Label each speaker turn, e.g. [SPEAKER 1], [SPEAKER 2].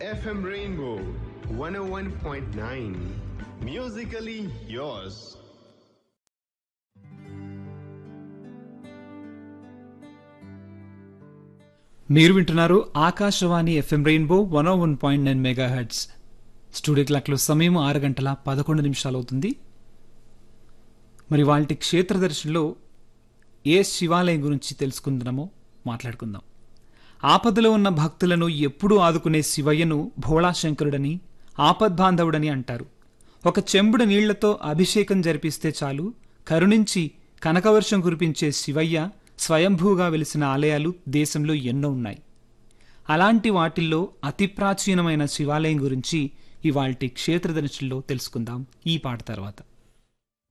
[SPEAKER 1] FM Rainbow 101.9. Musically yours.
[SPEAKER 2] మీరు వింటున్నారు Akashvani FM rainbow one one point nine megahertz studio క్లాక్లో సమయం ఆరు గంటల పదకొండు నిమిషాలు అవుతుంది మరి వాళ్ళ క్షేత్రదర్శిలో ఏ శివాలయం గురించి తెలుసుకుందామో మాట్లాడుకుందాం ఆపదలో ఉన్న భక్తులను ఎప్పుడూ ఆదుకునే శివయ్యను భోళాశంకరుడని ఆపద్బాంధవుడని అంటారు ఒక చెంబుడు నీళ్లతో అభిషేకం జరిపిస్తే చాలు కరుణించి కనకవర్షం కురిపించే శివయ్య స్వయంభూగా వెలిసిన ఆలయాలు దేశంలో ఎన్నో ఉన్నాయి అలాంటి వాటిల్లో అతి ప్రాచీనమైన శివాలయం గురించి ఇవాల్టి క్షేత్రదర్శిలో తెలుసుకుందాం ఈ పాట తర్వాత